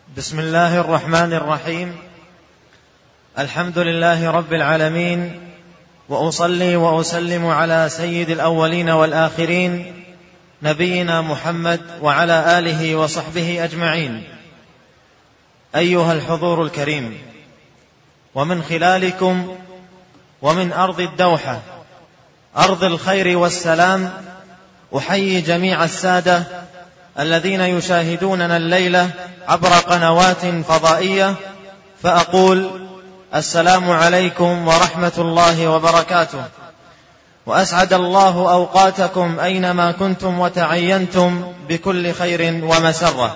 بسم الله الرحمن الرحيم الحمد لله رب العالمين واصلي واسلم على سيد الاولين والاخرين نبينا محمد وعلى اله وصحبه اجمعين ايها الحضور الكريم ومن خلالكم ومن ارض الدوحه ارض الخير والسلام احيي جميع الساده الذين يشاهدوننا الليله عبر قنوات فضائيه فاقول السلام عليكم ورحمه الله وبركاته واسعد الله اوقاتكم اينما كنتم وتعينتم بكل خير ومسره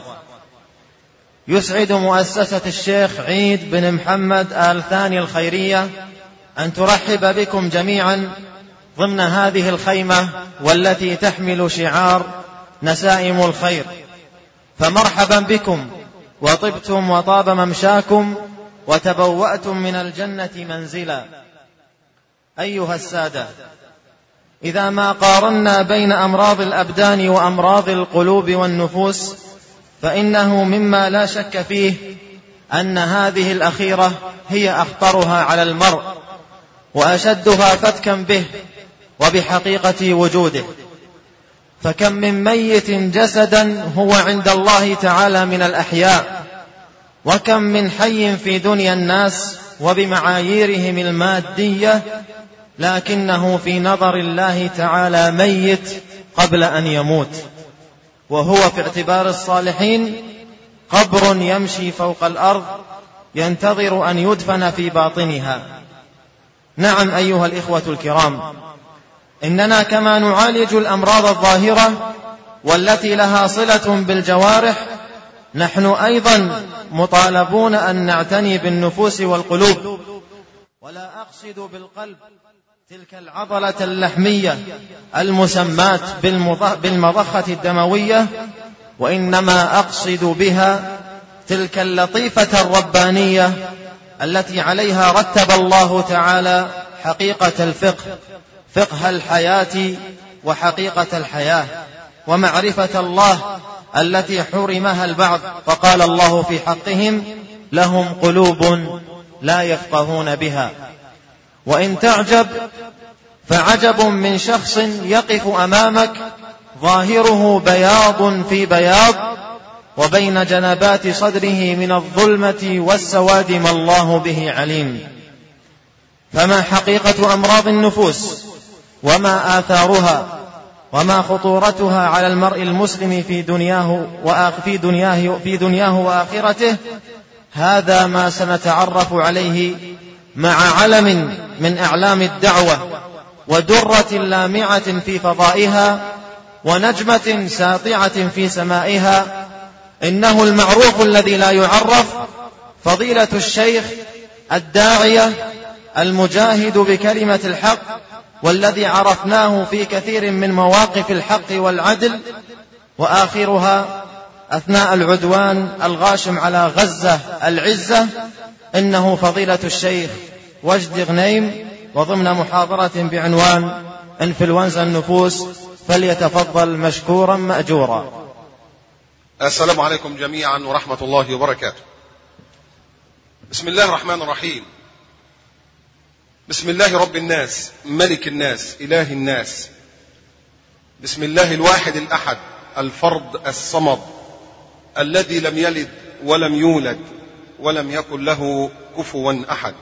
يسعد مؤسسه الشيخ عيد بن محمد ال ثاني الخيريه ان ترحب بكم جميعا ضمن هذه الخيمه والتي تحمل شعار نسائم الخير فمرحبا بكم وطبتم وطاب ممشاكم وتبواتم من الجنه منزلا ايها الساده اذا ما قارنا بين امراض الابدان وامراض القلوب والنفوس فانه مما لا شك فيه ان هذه الاخيره هي اخطرها على المرء واشدها فتكا به وبحقيقه وجوده فكم من ميت جسدا هو عند الله تعالى من الاحياء وكم من حي في دنيا الناس وبمعاييرهم الماديه لكنه في نظر الله تعالى ميت قبل ان يموت وهو في اعتبار الصالحين قبر يمشي فوق الارض ينتظر ان يدفن في باطنها نعم ايها الاخوه الكرام اننا كما نعالج الامراض الظاهره والتي لها صله بالجوارح نحن ايضا مطالبون ان نعتني بالنفوس والقلوب ولا اقصد بالقلب تلك العضله اللحميه المسماه بالمضخه الدمويه وانما اقصد بها تلك اللطيفه الربانيه التي عليها رتب الله تعالى حقيقه الفقه فقه الحياة وحقيقة الحياة ومعرفة الله التي حرمها البعض فقال الله في حقهم لهم قلوب لا يفقهون بها وإن تعجب فعجب من شخص يقف أمامك ظاهره بياض في بياض وبين جنبات صدره من الظلمة والسواد ما الله به عليم فما حقيقة أمراض النفوس وما آثارها وما خطورتها على المرء المسلم في دنياه في دنياه في دنياه وآخرته هذا ما سنتعرف عليه مع علم من أعلام الدعوة ودرة لامعة في فضائها ونجمة ساطعة في سمائها إنه المعروف الذي لا يعرف فضيلة الشيخ الداعية المجاهد بكلمة الحق والذي عرفناه في كثير من مواقف الحق والعدل واخرها اثناء العدوان الغاشم على غزه العزه انه فضيله الشيخ وجد غنيم وضمن محاضره بعنوان انفلونزا النفوس فليتفضل مشكورا ماجورا السلام عليكم جميعا ورحمه الله وبركاته بسم الله الرحمن الرحيم بسم الله رب الناس ملك الناس اله الناس بسم الله الواحد الاحد الفرد الصمد الذي لم يلد ولم يولد ولم يكن له كفوا احد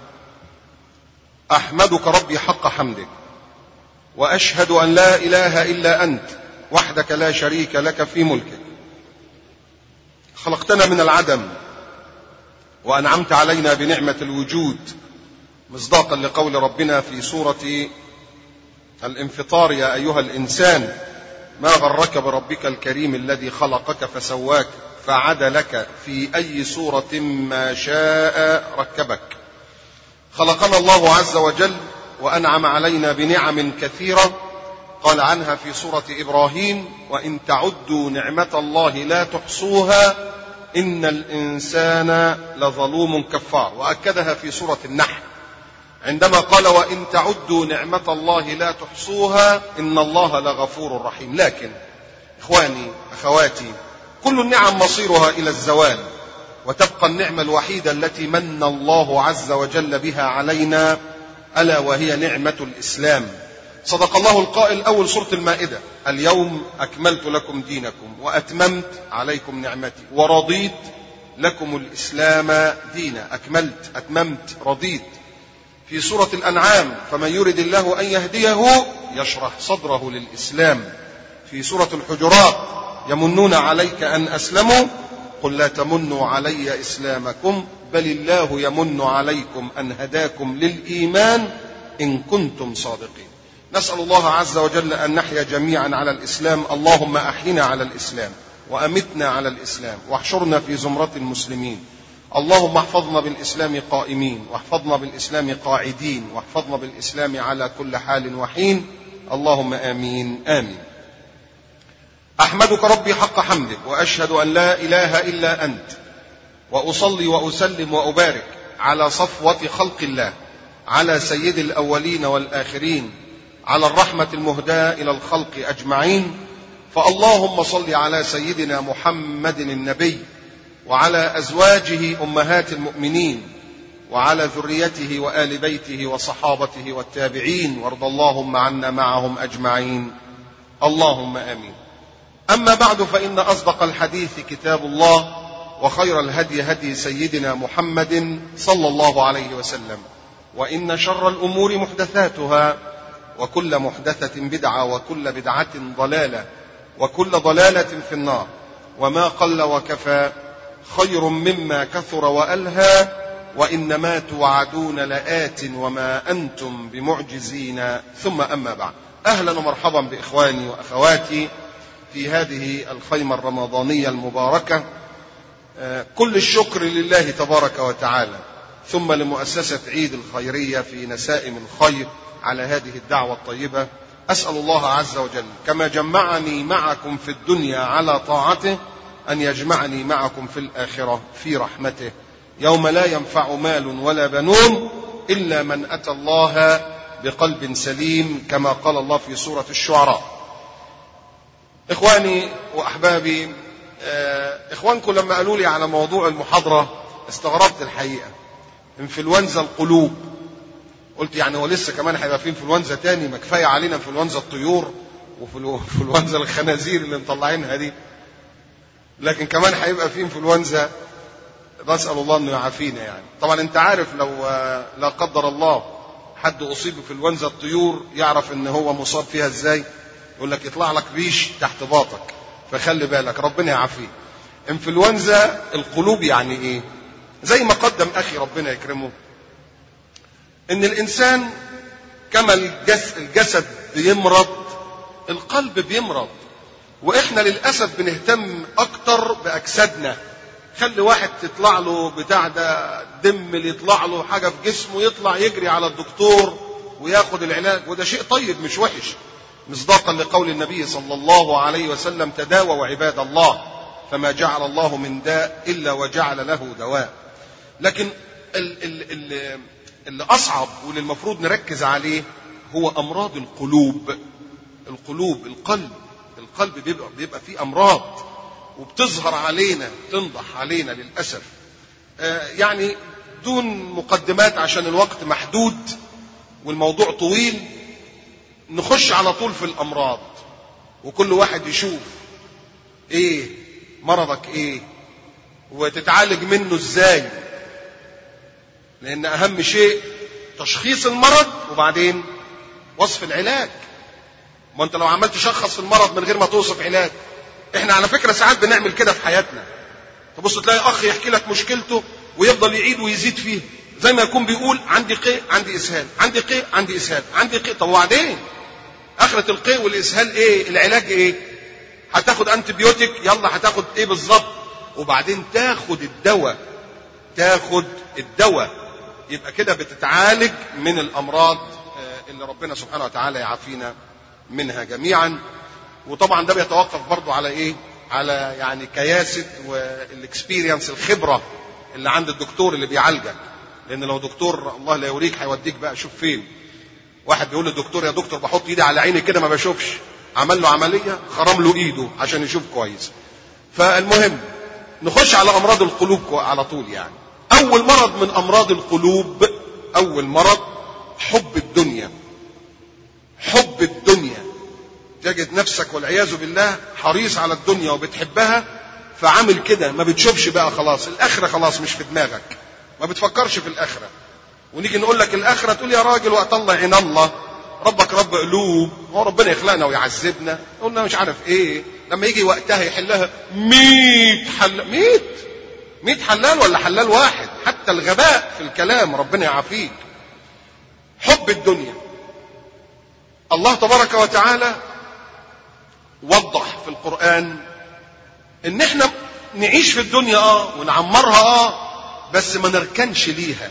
احمدك ربي حق حمدك واشهد ان لا اله الا انت وحدك لا شريك لك في ملكك خلقتنا من العدم وانعمت علينا بنعمه الوجود مصداقا لقول ربنا في سورة الانفطار يا أيها الإنسان ما غرك بربك الكريم الذي خلقك فسواك فعدلك في أي صورة ما شاء ركبك خلقنا الله عز وجل وأنعم علينا بنعم كثيرة قال عنها في سورة إبراهيم وإن تعدوا نعمة الله لا تحصوها إن الإنسان لظلوم كفار وأكدها في سورة النحل عندما قال وإن تعدوا نعمة الله لا تحصوها إن الله لغفور رحيم لكن إخواني أخواتي كل النعم مصيرها إلى الزوال وتبقى النعمة الوحيدة التي من الله عز وجل بها علينا ألا وهي نعمة الإسلام صدق الله القائل أول سورة المائدة اليوم أكملت لكم دينكم وأتممت عليكم نعمتي ورضيت لكم الإسلام دينا أكملت أتممت رضيت في سورة الأنعام فمن يرد الله أن يهديه يشرح صدره للإسلام في سورة الحجرات يمنون عليك أن أسلموا قل لا تمنوا علي إسلامكم بل الله يمن عليكم أن هداكم للإيمان إن كنتم صادقين نسأل الله عز وجل أن نحيا جميعا على الإسلام اللهم أحينا على الإسلام وأمتنا على الإسلام واحشرنا في زمرة المسلمين اللهم احفظنا بالإسلام قائمين واحفظنا بالإسلام قاعدين واحفظنا بالإسلام على كل حال وحين اللهم آمين آمين أحمدك ربي حق حمدك وأشهد أن لا إله إلا أنت وأصلي وأسلم وأبارك على صفوة خلق الله على سيد الأولين والآخرين على الرحمة المهداة إلى الخلق أجمعين فاللهم صل على سيدنا محمد النبي وعلى أزواجه أمهات المؤمنين وعلى ذريته وآل بيته وصحابته والتابعين وارض اللهم عنا معهم أجمعين اللهم آمين أما بعد فإن أصدق الحديث كتاب الله وخير الهدي هدي سيدنا محمد صلى الله عليه وسلم وإن شر الأمور محدثاتها وكل محدثة بدعة وكل بدعة ضلالة وكل ضلالة في النار وما قل وكفى خير مما كثر وألهى وإنما توعدون لآت وما أنتم بمعجزين ثم أما بعد أهلا ومرحبا بإخواني وأخواتي في هذه الخيمة الرمضانية المباركة كل الشكر لله تبارك وتعالى ثم لمؤسسة عيد الخيرية في نسائم الخير على هذه الدعوة الطيبة أسأل الله عز وجل كما جمعني معكم في الدنيا على طاعته أن يجمعني معكم في الآخرة في رحمته يوم لا ينفع مال ولا بنون إلا من أتى الله بقلب سليم كما قال الله في سورة الشعراء إخواني وأحبابي إخوانكم لما قالوا لي على موضوع المحاضرة استغربت الحقيقة انفلونزا القلوب قلت يعني هو لسه كمان هيبقى في انفلونزا تاني ما كفايه علينا انفلونزا الطيور وانفلونزا الخنازير اللي مطلعينها دي لكن كمان هيبقى في انفلونزا نسال الله انه يعافينا يعني طبعا انت عارف لو لا قدر الله حد اصيب بانفلونزا الطيور يعرف ان هو مصاب فيها ازاي يقول لك يطلع لك ريش تحت باطك فخلي بالك ربنا يعافيه انفلونزا القلوب يعني ايه زي ما قدم اخي ربنا يكرمه ان الانسان كما الجسد بيمرض القلب بيمرض واحنا للاسف بنهتم اكتر باجسادنا خلي واحد تطلع له بتاع ده دم اللي يطلع له حاجه في جسمه يطلع يجري على الدكتور وياخد العلاج وده شيء طيب مش وحش مصداقا لقول النبي صلى الله عليه وسلم تداووا عباد الله فما جعل الله من داء الا وجعل له دواء لكن ال ال ال اللي أصعب واللي المفروض نركز عليه هو أمراض القلوب القلوب القلب القلب بيبقى, بيبقى فيه أمراض وبتظهر علينا تنضح علينا للأسف آه يعني دون مقدمات عشان الوقت محدود والموضوع طويل نخش على طول في الأمراض وكل واحد يشوف ايه مرضك ايه وتتعالج منه ازاي لأن أهم شيء تشخيص المرض وبعدين وصف العلاج ما أنت لو عملت تشخص المرض من غير ما توصف علاج إحنا على فكرة ساعات بنعمل كده في حياتنا تبص تلاقي أخ يحكي لك مشكلته ويفضل يعيد ويزيد فيه زي ما يكون بيقول عندي قيء عندي إسهال عندي قيء عندي إسهال عندي قيء طب وبعدين آخرة القيء والإسهال إيه العلاج إيه هتاخد أنتبيوتيك يلا هتاخد إيه بالظبط وبعدين تاخد الدواء تاخد الدواء يبقى كده بتتعالج من الامراض اللي ربنا سبحانه وتعالى يعافينا منها جميعا وطبعا ده بيتوقف برضو على ايه على يعني كياسه والاكسبيرينس الخبره اللي عند الدكتور اللي بيعالجك لان لو دكتور الله لا يوريك هيوديك بقى شوف فين واحد بيقول للدكتور يا دكتور بحط ايدي على عيني كده ما بشوفش عمل له عمليه خرم له ايده عشان يشوف كويس فالمهم نخش على امراض القلوب على طول يعني اول مرض من امراض القلوب اول مرض حب الدنيا حب الدنيا تجد نفسك والعياذ بالله حريص على الدنيا وبتحبها فعامل كده ما بتشوفش بقى خلاص الاخره خلاص مش في دماغك ما بتفكرش في الاخره ونيجي نقول لك الاخره تقول يا راجل وقت الله عين الله ربك رب قلوب هو ربنا يخلقنا ويعذبنا قلنا مش عارف ايه لما يجي وقتها يحلها ميت حل ميت ميت حلال ولا حلال واحد حتى الغباء في الكلام ربنا يعافيك حب الدنيا الله تبارك وتعالى وضح في القرآن ان احنا نعيش في الدنيا اه ونعمرها اه بس ما نركنش ليها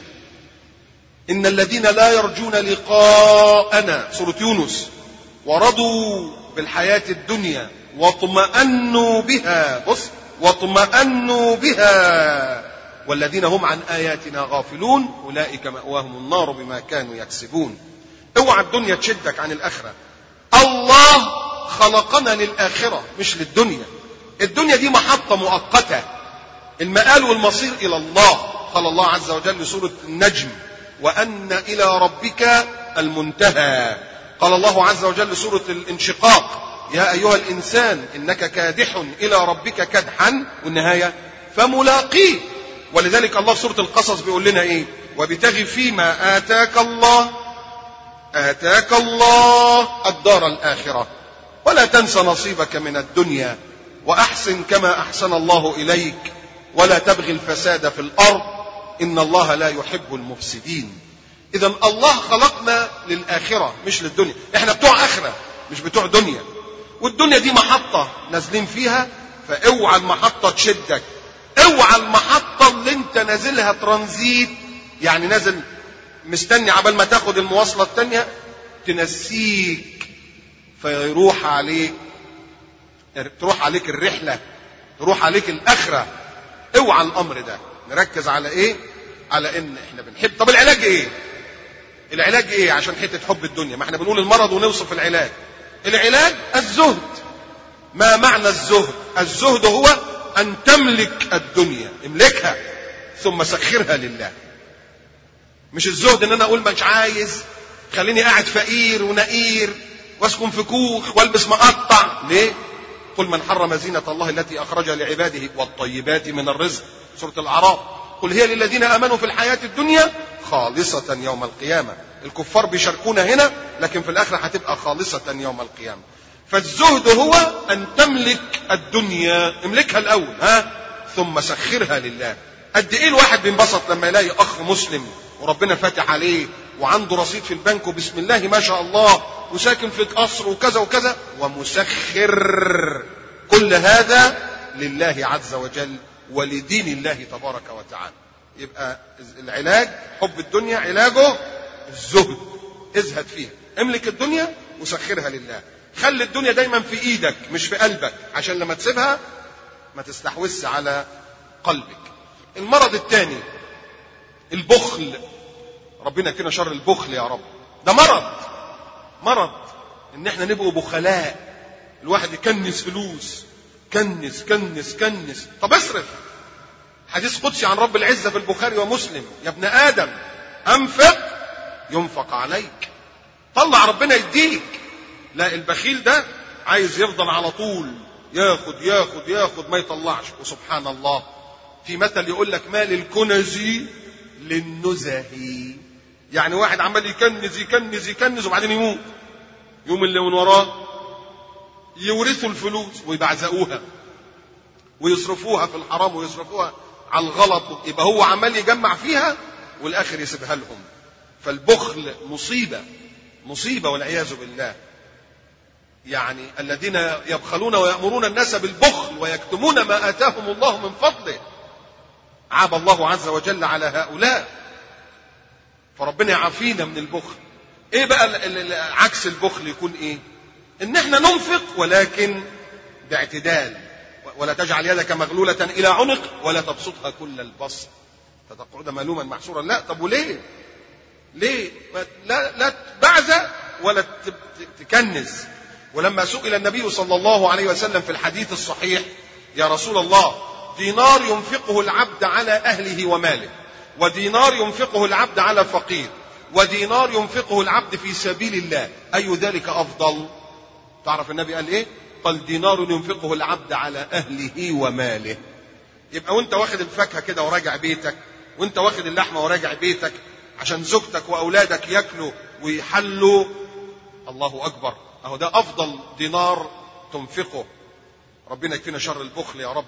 ان الذين لا يرجون لقاءنا سورة يونس ورضوا بالحياة الدنيا واطمأنوا بها بص واطمأنوا بها والذين هم عن آياتنا غافلون أولئك مأواهم النار بما كانوا يكسبون اوعى الدنيا تشدك عن الآخرة الله خلقنا للآخرة مش للدنيا الدنيا دي محطة مؤقتة المآل والمصير إلى الله قال الله عز وجل سورة النجم وأن إلى ربك المنتهى قال الله عز وجل سورة الانشقاق يا أيها الإنسان إنك كادح إلى ربك كدحا والنهاية فملاقيه ولذلك الله في سورة القصص بيقول لنا إيه وابتغ فيما آتاك الله آتاك الله الدار الآخرة ولا تنس نصيبك من الدنيا وأحسن كما أحسن الله إليك ولا تبغي الفساد في الأرض إن الله لا يحب المفسدين إذا الله خلقنا للآخرة مش للدنيا إحنا بتوع آخرة مش بتوع دنيا والدنيا دي محطة نازلين فيها فاوعى المحطة تشدك اوعى المحطة اللي انت نازلها ترانزيت يعني نازل مستني عبال ما تاخد المواصلة التانية تنسيك فيروح عليك تروح عليك الرحلة تروح عليك الآخرة اوعى الأمر ده نركز على ايه على ان احنا بنحب طب العلاج ايه العلاج ايه عشان حتة حب الدنيا ما احنا بنقول المرض ونوصف العلاج العلاج الزهد ما معنى الزهد الزهد هو ان تملك الدنيا املكها ثم سخرها لله مش الزهد ان انا اقول مش عايز خليني قاعد فقير ونقير واسكن في كوخ والبس مقطع ليه قل من حرم زينة الله التي أخرج لعباده والطيبات من الرزق سورة الأعراف قل هي للذين آمنوا في الحياة الدنيا خالصة يوم القيامة الكفار بيشاركونا هنا لكن في الآخرة هتبقى خالصة يوم القيامة فالزهد هو أن تملك الدنيا املكها الأول ها ثم سخرها لله قد ايه الواحد بينبسط لما يلاقي اخ مسلم وربنا فاتح عليه وعنده رصيد في البنك وبسم الله ما شاء الله وساكن في قصر وكذا وكذا ومسخر كل هذا لله عز وجل ولدين الله تبارك وتعالى يبقى العلاج حب الدنيا علاجه الزهد ازهد فيها املك الدنيا وسخرها لله خلي الدنيا دايما في ايدك مش في قلبك عشان لما تسيبها ما تستحوذش على قلبك المرض الثاني البخل ربنا كنا شر البخل يا رب ده مرض مرض ان احنا نبقوا بخلاء الواحد يكنس فلوس كنس كنس كنس طب اصرف حديث قدسي عن رب العزة في البخاري ومسلم يا ابن آدم أنفق ينفق عليك طلع ربنا يديك لا البخيل ده عايز يفضل على طول ياخد ياخد ياخد ما يطلعش وسبحان الله في مثل يقول لك مال الكنز للنزه يعني واحد عمال يكنز يكنز يكنز وبعدين يموت يوم اللي من وراه يورثوا الفلوس ويبعزقوها ويصرفوها في الحرام ويصرفوها على الغلط يبقى هو عمال يجمع فيها والاخر يسيبها لهم فالبخل مصيبه مصيبه والعياذ بالله يعني الذين يبخلون ويامرون الناس بالبخل ويكتمون ما اتاهم الله من فضله عاب الله عز وجل على هؤلاء فربنا يعافينا من البخل ايه بقى عكس البخل يكون ايه ان احنا ننفق ولكن باعتدال ولا تجعل يدك مغلولة إلى عنق ولا تبسطها كل البسط فتقعد ملوما محسورا لا طب وليه ليه لا لا بعزة ولا تكنز ولما سئل النبي صلى الله عليه وسلم في الحديث الصحيح يا رسول الله دينار ينفقه العبد على أهله وماله ودينار ينفقه العبد على فقير ودينار ينفقه العبد في سبيل الله أي ذلك أفضل تعرف النبي قال إيه قال دينار ينفقه العبد على أهله وماله يبقى وانت واخد الفاكهة كده وراجع بيتك وانت واخد اللحمة وراجع بيتك عشان زوجتك وأولادك ياكلوا ويحلوا الله أكبر أهو ده أفضل دينار تنفقه ربنا يكفينا شر البخل يا رب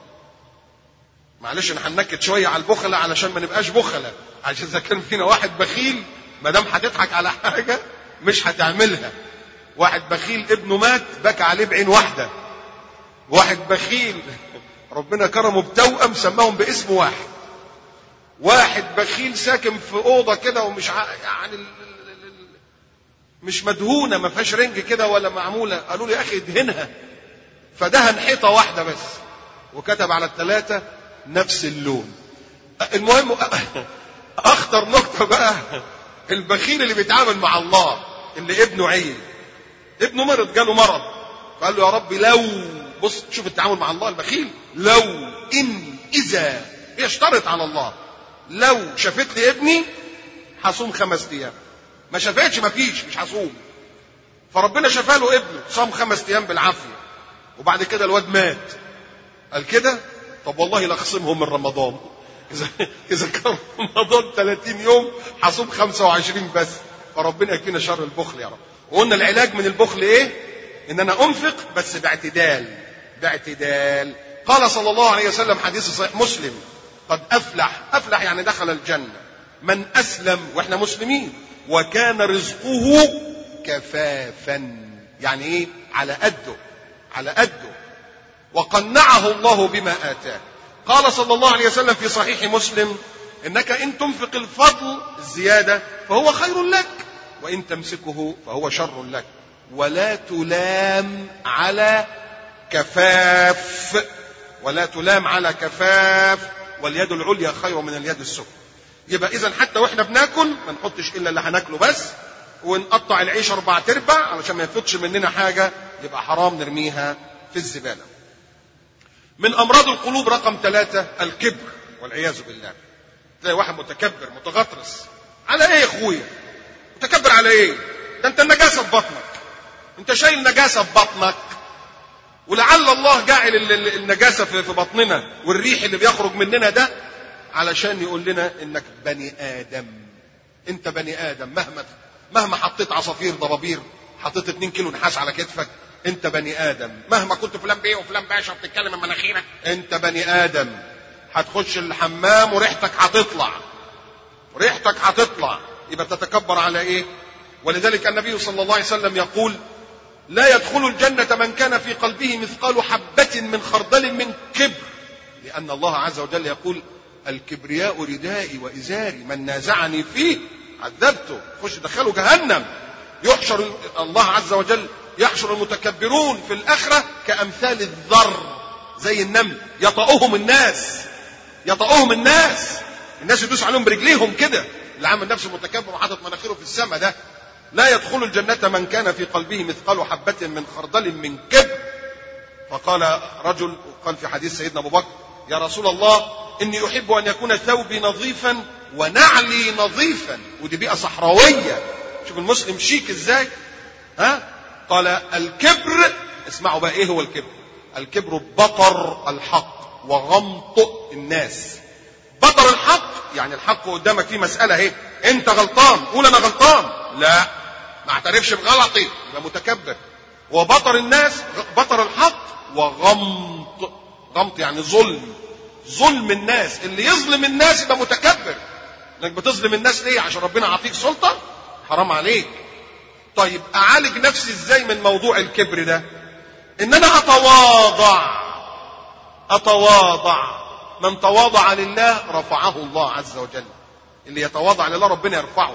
معلش انا هنكد شويه على البخله علشان ما نبقاش بخله عشان اذا كان فينا واحد بخيل ما دام هتضحك على حاجه مش هتعملها واحد بخيل ابنه مات بكى عليه بعين واحده واحد بخيل ربنا كرمه بتوأم سماهم باسم واحد واحد بخيل ساكن في اوضه كده ومش ع... يعني ال... ال- ال- ال- مش مدهونه ما فيهاش رنج كده ولا معموله قالوا لي يا اخي ادهنها فدهن حيطه واحده بس وكتب على الثلاثه نفس اللون المهم اخطر نقطه بقى البخيل اللي بيتعامل مع الله اللي ابنه عيل ابنه مرض جاله مرض فقال له يا رب لو بص شوف التعامل مع الله البخيل لو ان اذا يشترط على الله لو شافت لي ابني هصوم خمس ايام ما شافتش ما فيش مش هصوم فربنا شفى له ابنه صام خمس ايام بالعافيه وبعد كده الواد مات قال كده طب والله لاخصمهم من رمضان اذا اذا كان رمضان 30 يوم هصوم 25 بس فربنا يكفينا شر البخل يا رب وقلنا العلاج من البخل ايه ان انا انفق بس باعتدال باعتدال قال صلى الله عليه وسلم حديث صحيح مسلم قد افلح افلح يعني دخل الجنه من اسلم واحنا مسلمين وكان رزقه كفافا يعني ايه على قده على قده وقنعه الله بما آتاه قال صلى الله عليه وسلم في صحيح مسلم إنك إن تنفق الفضل الزيادة فهو خير لك وإن تمسكه فهو شر لك ولا تلام على كفاف ولا تلام على كفاف واليد العليا خير من اليد السفلى يبقى إذا حتى وإحنا بناكل ما نحطش إلا اللي هناكله بس ونقطع العيش أربع تربع علشان ما يفوتش مننا حاجة يبقى حرام نرميها في الزبالة من امراض القلوب رقم ثلاثة الكبر والعياذ بالله تلاقي واحد متكبر متغطرس على ايه يا اخويا متكبر على ايه ده انت النجاسة في بطنك انت شايل نجاسة في بطنك ولعل الله جاعل ال- ال- النجاسة في في بطننا والريح اللي بيخرج مننا ده علشان يقول لنا انك بني ادم انت بني ادم مهما مهما حطيت عصافير ضبابير حطيت 2 كيلو نحاس على كتفك انت بني ادم مهما كنت فلان بيه وفلان باشا بتتكلم من مناخيرك انت بني ادم هتخش الحمام وريحتك هتطلع ريحتك هتطلع يبقى تتكبر على ايه ولذلك النبي صلى الله عليه وسلم يقول لا يدخل الجنة من كان في قلبه مثقال حبة من خردل من كبر لأن الله عز وجل يقول الكبرياء ردائي وإزاري من نازعني فيه عذبته خش دخله جهنم يحشر الله عز وجل يحشر المتكبرون في الآخرة كأمثال الذر زي النمل يطأهم الناس يطأهم الناس الناس يدوس عليهم برجليهم كده اللي عامل نفسه متكبر وحاطط مناخيره في السماء ده لا يدخل الجنة من كان في قلبه مثقال حبة من خردل من كبر فقال رجل قال في حديث سيدنا أبو بكر يا رسول الله إني أحب أن يكون ثوبي نظيفا ونعلي نظيفا ودي بيئة صحراوية شوف المسلم شيك ازاي ها قال الكبر اسمعوا بقى ايه هو الكبر الكبر بطر الحق وغمط الناس بطر الحق يعني الحق قدامك في مسألة اهي انت غلطان قول انا غلطان لا ما اعترفش بغلطي يبقى متكبر وبطر الناس بطر الحق وغمط غمط يعني ظلم ظلم الناس اللي يظلم الناس يبقى متكبر انك بتظلم الناس ليه عشان ربنا عطيك سلطه حرام عليك طيب اعالج نفسي ازاي من موضوع الكبر ده ان انا اتواضع اتواضع من تواضع لله رفعه الله عز وجل اللي يتواضع لله ربنا يرفعه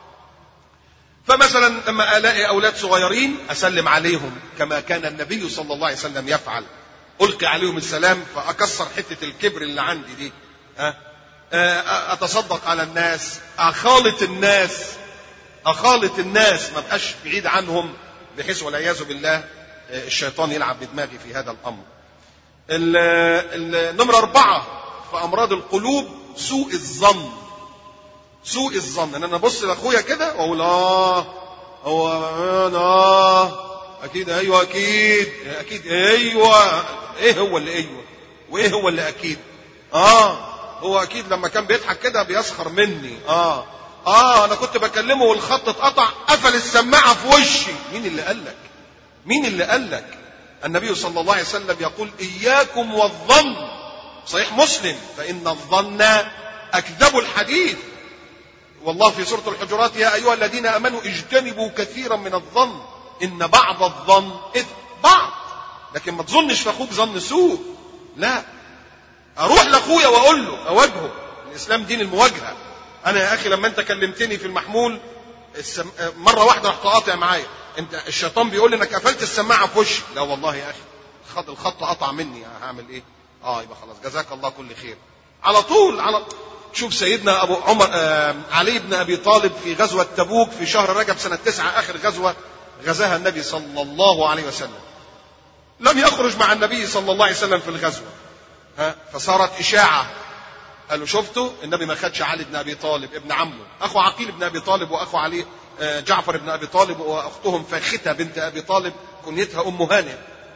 فمثلا لما الاقي اولاد صغيرين اسلم عليهم كما كان النبي صلى الله عليه وسلم يفعل القي عليهم السلام فاكسر حته الكبر اللي عندي دي ها اتصدق على الناس اخالط الناس اخالط الناس ما بقاش بعيد عنهم بحيث والعياذ بالله الشيطان يلعب بدماغي في هذا الامر النمرة أربعة في أمراض القلوب سوء الظن سوء الظن ان انا ابص لاخويا كده واقول اه هو انا آه اكيد ايوه اكيد اكيد ايوه ايه هو اللي ايوه وايه هو اللي اكيد اه هو اكيد لما كان بيضحك كده بيسخر مني اه اه انا كنت بكلمه والخط اتقطع قفل السماعه في وشي مين اللي قال لك مين اللي قال لك النبي صلى الله عليه وسلم يقول اياكم والظن صحيح مسلم فان الظن اكذب الحديث والله في سوره الحجرات يا ايها الذين امنوا اجتنبوا كثيرا من الظن ان بعض الظن اذ بعض لكن ما تظنش في اخوك ظن سوء لا اروح لاخويا واقول له اواجهه الاسلام دين المواجهه انا يا اخي لما انت كلمتني في المحمول السم... مره واحده رحت قاطع معايا انت الشيطان بيقول لي انك قفلت السماعه في وشي لا والله يا اخي الخط الخط قطع مني هعمل ايه اه يبقى خلاص جزاك الله كل خير على طول على شوف سيدنا ابو عمر آه علي بن ابي طالب في غزوه تبوك في شهر رجب سنه تسعه اخر غزوه غزاها النبي صلى الله عليه وسلم لم يخرج مع النبي صلى الله عليه وسلم في الغزوه ها فصارت اشاعه قالوا شفتوا النبي ما خدش علي بن ابي طالب ابن عمه اخو عقيل بن ابي طالب واخو علي جعفر بن ابي طالب واختهم فاخته بنت ابي طالب كنيتها ام هانئ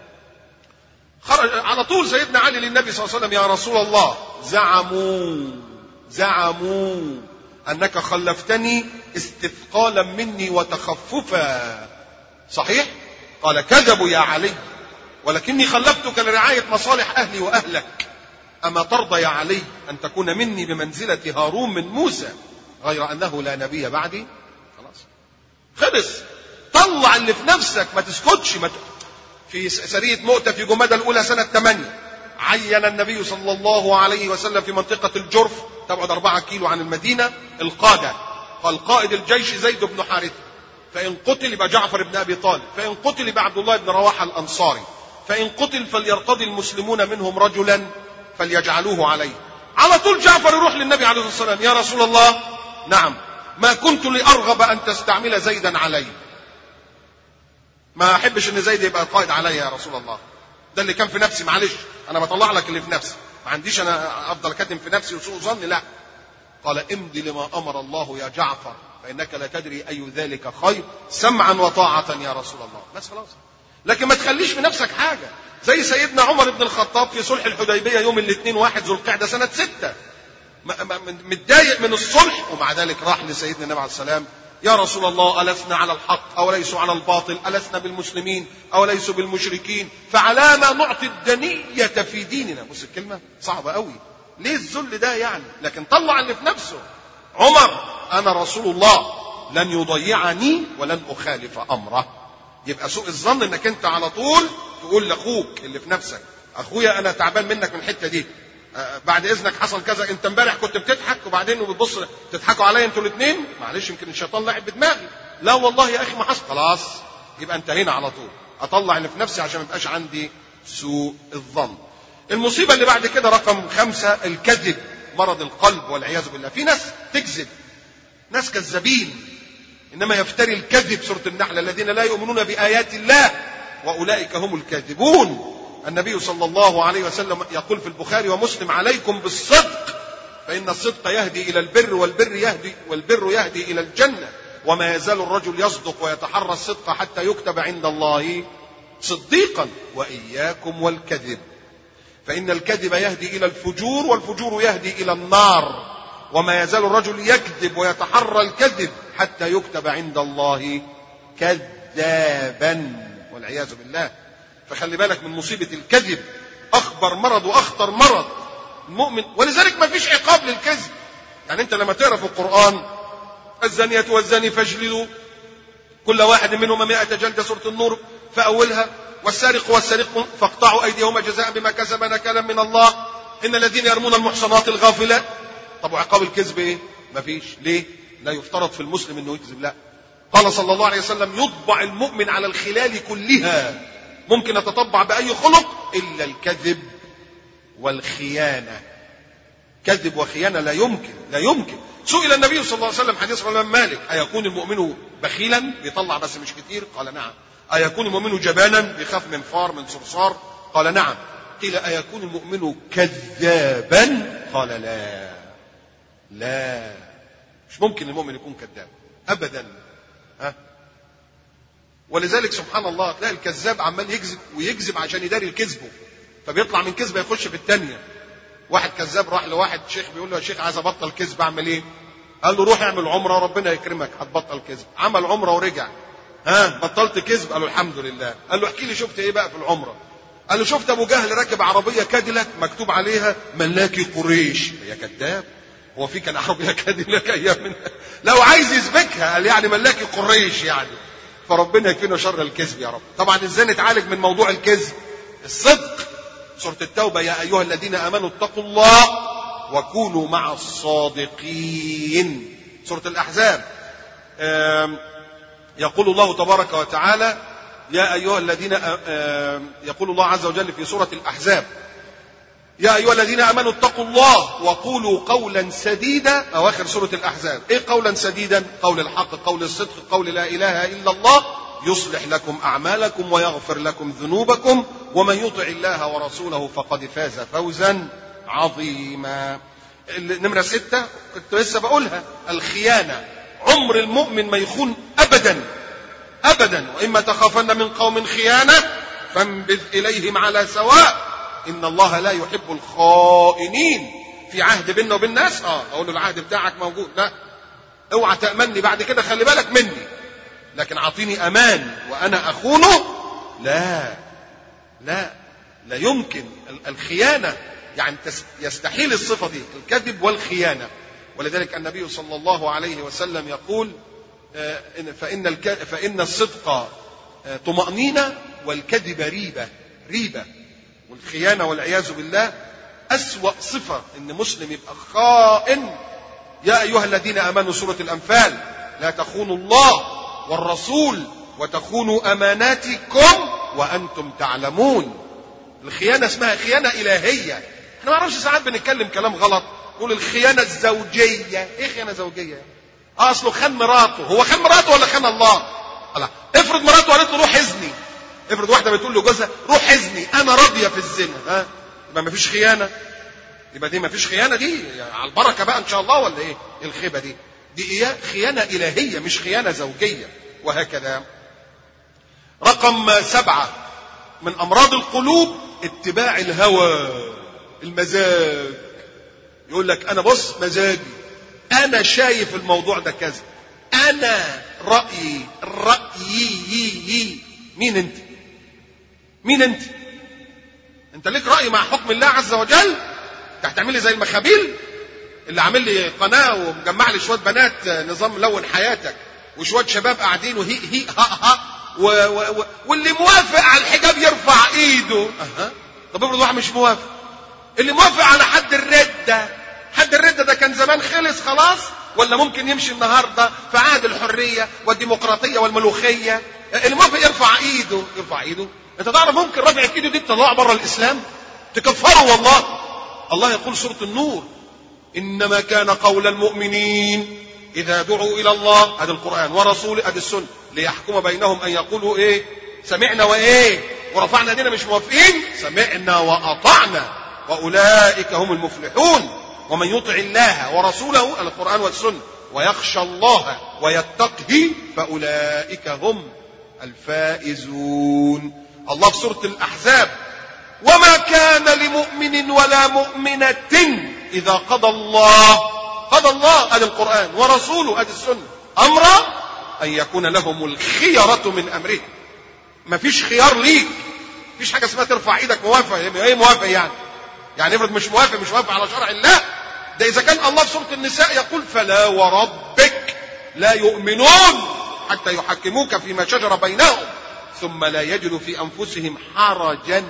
خرج على طول سيدنا علي للنبي صلى الله عليه وسلم يا رسول الله زعموا زعموا انك خلفتني استثقالا مني وتخففا صحيح قال كذبوا يا علي ولكني خلفتك لرعايه مصالح اهلي واهلك اما ترضى يا علي ان تكون مني بمنزله هارون من موسى غير انه لا نبي بعدي خلاص خلص طلع اللي في نفسك ما تسكتش ما ت... في سريه مؤتة في جمادى الاولى سنه 8 عين النبي صلى الله عليه وسلم في منطقه الجرف تبعد أربعة كيلو عن المدينة القادة قال قائد الجيش زيد بن حارثة فإن قتل يبقى جعفر بن أبي طالب فإن قتل يبقى عبد الله بن رواحة الأنصاري فإن قتل فليرتضي المسلمون منهم رجلا فليجعلوه عليه على طول جعفر يروح للنبي عليه الصلاة والسلام يا رسول الله نعم ما كنت لأرغب أن تستعمل زيدا علي ما أحبش أن زيد يبقى قائد علي يا رسول الله ده اللي كان في نفسي معلش أنا بطلع لك اللي في نفسي ما عنديش أنا أفضل كاتم في نفسي وسوء ظن لا قال امضي لما أمر الله يا جعفر فإنك لا تدري أي ذلك خير سمعا وطاعة يا رسول الله بس خلاص لكن ما تخليش في نفسك حاجة زي سيدنا عمر بن الخطاب في صلح الحديبية يوم الاثنين واحد ذو القعدة سنة ستة متضايق من الصلح ومع ذلك راح لسيدنا النبي عليه السلام يا رسول الله ألسنا على الحق أو ليسوا على الباطل ألسنا بالمسلمين أو ليسوا بالمشركين فعلى ما نعطي الدنية في ديننا بص الكلمة صعبة قوي ليه الذل ده يعني لكن طلع اللي في نفسه عمر أنا رسول الله لن يضيعني ولن أخالف أمره يبقى سوء الظن انك انت على طول تقول لاخوك اللي في نفسك اخويا انا تعبان منك من الحته دي آه بعد اذنك حصل كذا انت امبارح كنت بتضحك وبعدين بتبص تضحكوا عليا انتوا الاثنين معلش يمكن الشيطان لاعب بدماغي لا والله يا اخي ما حصل خلاص يبقى انتهينا على طول اطلع اللي في نفسي عشان ما يبقاش عندي سوء الظن المصيبه اللي بعد كده رقم خمسة الكذب مرض القلب والعياذ بالله في ناس تكذب ناس كذابين انما يفتري الكذب سوره النحل الذين لا يؤمنون بايات الله واولئك هم الكاذبون النبي صلى الله عليه وسلم يقول في البخاري ومسلم عليكم بالصدق فان الصدق يهدي الى البر والبر يهدي والبر يهدي الى الجنه وما يزال الرجل يصدق ويتحرى الصدق حتى يكتب عند الله صديقا واياكم والكذب فان الكذب يهدي الى الفجور والفجور يهدي الى النار وما يزال الرجل يكذب ويتحرى الكذب حتى يكتب عند الله كذابا والعياذ بالله فخلي بالك من مصيبة الكذب أخبر مرض وأخطر مرض المؤمن ولذلك ما فيش عقاب للكذب يعني أنت لما تقرأ في القرآن الزانية والزاني فاجلدوا كل واحد منهما مئة جلدة سورة النور فأولها والسارق والسارق فاقطعوا أيديهما جزاء بما كسب نكالا من الله إن الذين يرمون المحصنات الغافلات طب وعقاب الكذب ايه؟ مفيش ليه؟ لا يفترض في المسلم انه يكذب لا قال صلى الله عليه وسلم يطبع المؤمن على الخلال كلها ممكن يتطبع باي خلق الا الكذب والخيانه كذب وخيانه لا يمكن لا يمكن سئل النبي صلى الله عليه وسلم حديث الامام مالك ايكون المؤمن بخيلا بيطلع بس مش كتير قال نعم ايكون المؤمن جبانا بيخاف من فار من صرصار قال نعم قيل أيكون المؤمن كذابا قال لا لا مش ممكن المؤمن يكون كذاب أبدا ها ولذلك سبحان الله تلاقي الكذاب عمال يكذب ويكذب عشان يداري كذبه فبيطلع من كذبه يخش في الثانيه واحد كذاب راح لواحد شيخ بيقول له يا شيخ عايز ابطل كذب اعمل ايه؟ قال له روح اعمل عمره وربنا يكرمك هتبطل كذب عمل عمره ورجع ها بطلت كذب قال له الحمد لله قال له احكي لي شفت ايه بقى في العمره قال له شفت ابو جهل راكب عربيه كاديلاك مكتوب عليها ملاكي قريش هي كذاب هو في كان عربيه كاديلاك ايام من لو عايز يثبتها قال يعني ملاكي قريش يعني فربنا يكفينا شر الكذب يا رب طبعا ازاي نتعالج من موضوع الكذب الصدق سورة التوبة يا أيها الذين آمنوا اتقوا الله وكونوا مع الصادقين سورة الأحزاب يقول الله تبارك وتعالى يا أيها الذين يقول الله عز وجل في سورة الأحزاب يا أيها الذين آمنوا اتقوا الله وقولوا قولا سديدا أواخر سورة الأحزاب إيه قولا سديدا قول الحق قول الصدق قول لا إله إلا الله يصلح لكم أعمالكم ويغفر لكم ذنوبكم ومن يطع الله ورسوله فقد فاز فوزا عظيما نمرة ستة كنت لسه بقولها الخيانة عمر المؤمن ما يخون أبدا أبدا وإما تخافن من قوم خيانة فانبذ إليهم على سواء إن الله لا يحب الخائنين في عهد بيننا وبين الناس اه اقول له العهد بتاعك موجود لا اوعى تأمني بعد كده خلي بالك مني لكن اعطيني امان وانا اخونه لا لا لا يمكن الخيانه يعني يستحيل الصفه دي الكذب والخيانه ولذلك النبي صلى الله عليه وسلم يقول فان فان الصدق طمانينه والكذب ريبه ريبه والخيانه والعياذ بالله اسوا صفه ان مسلم يبقى خائن يا ايها الذين امنوا سوره الانفال لا تخونوا الله والرسول وتخونوا اماناتكم وانتم تعلمون الخيانه اسمها خيانه الهيه احنا ما نعرفش ساعات بنتكلم كلام غلط نقول الخيانه الزوجيه ايه خيانه زوجيه اه اصله خان مراته هو خان مراته ولا خان الله لا افرض مراته قالت له روح اذني افرض واحده بتقول لجوزها روح اذني انا راضيه في الزنا ها يبقى ما فيش خيانه يبقى دي ما فيش خيانه دي يعني على البركه بقى ان شاء الله ولا ايه الخيبه دي دي إيه؟ خيانة إلهية مش خيانة زوجية وهكذا رقم سبعة من أمراض القلوب اتباع الهوى المزاج يقول لك أنا بص مزاجي أنا شايف الموضوع ده كذا أنا رأيي رأيي مين أنت؟ مين أنت؟ أنت ليك رأي مع حكم الله عز وجل؟ أنت هتعملي زي المخابيل؟ اللي عامل لي قناه ومجمع لي شويه بنات نظام لون حياتك وشويه شباب قاعدين وهي هي ها ها و و و واللي موافق على الحجاب يرفع ايده اها طب افرض واحد مش موافق اللي موافق على حد الرده حد الرده ده كان زمان خلص خلاص ولا ممكن يمشي النهارده في عهد الحريه والديمقراطيه والملوخيه اللي موافق يرفع ايده يرفع ايده انت تعرف ممكن رفعة ايده دي تطلعه بره الاسلام تكفره والله الله يقول سوره النور انما كان قول المؤمنين اذا دعوا الى الله هذا القران ورسوله هذه السنه ليحكم بينهم ان يقولوا ايه سمعنا وايه ورفعنا ايدينا مش موافقين سمعنا واطعنا واولئك هم المفلحون ومن يطع الله ورسوله القران والسنه ويخشى الله ويتقه فاولئك هم الفائزون الله في سوره الاحزاب وما كان لمؤمن ولا مؤمنه إذا قضى الله قضى الله هذا القرآن ورسوله هذه السنة أمرا أن يكون لهم الخيرة من أمره ما فيش خيار ليك فيش حاجة اسمها ترفع ايدك موافق ايه موافق يعني يعني افرض مش موافق مش موافق على شرع الله ده إذا كان الله في سورة النساء يقول فلا وربك لا يؤمنون حتى يحكموك فيما شجر بينهم ثم لا يجدوا في أنفسهم حرجا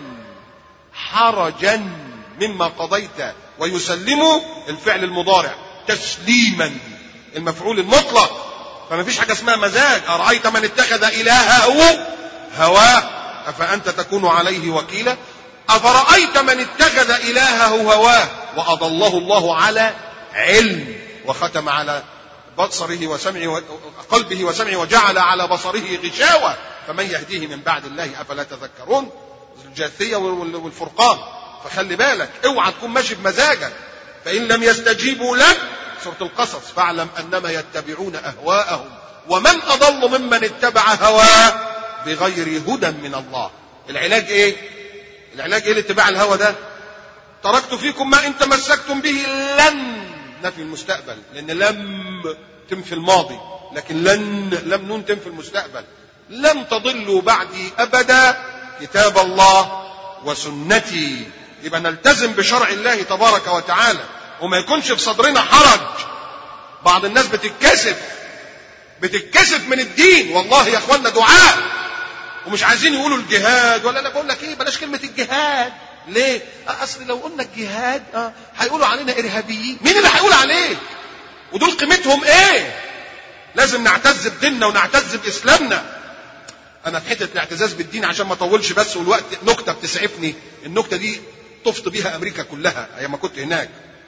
حرجا مما قضيت ويسلموا الفعل المضارع تسليما المفعول المطلق فما فيش حاجة اسمها مزاج أرأيت من اتخذ إلهه هواه أفأنت تكون عليه وكيلا أفرأيت من اتخذ إلهه هواه وأضله الله على علم وختم على بصره وسمعه قلبه وسمعه وجعل على بصره غشاوة فمن يهديه من بعد الله أفلا تذكرون الجاثية والفرقان فخلي بالك اوعى تكون ماشي بمزاجك فإن لم يستجيبوا لك سورة القصص فاعلم أنما يتبعون أهواءهم ومن أضل ممن اتبع هواه بغير هدى من الله العلاج ايه العلاج ايه لاتباع الهوى ده تركت فيكم ما ان تمسكتم به لن نفي المستقبل لان لم تنفي الماضي لكن لن لم نون تنفي المستقبل لن تضلوا بعدي ابدا كتاب الله وسنتي يبقى نلتزم بشرع الله تبارك وتعالى وما يكونش في صدرنا حرج بعض الناس بتتكسف بتتكسف من الدين والله يا اخوانا دعاء ومش عايزين يقولوا الجهاد ولا انا بقول لك ايه بلاش كلمه الجهاد ليه؟ اصل لو قلنا الجهاد اه هيقولوا علينا ارهابيين مين اللي هيقول عليه؟ ودول قيمتهم ايه؟ لازم نعتز بديننا ونعتز باسلامنا انا في حته الاعتزاز بالدين عشان ما اطولش بس والوقت نكته بتسعفني النكته دي طفت بيها امريكا كلها ايام ما كنت هناك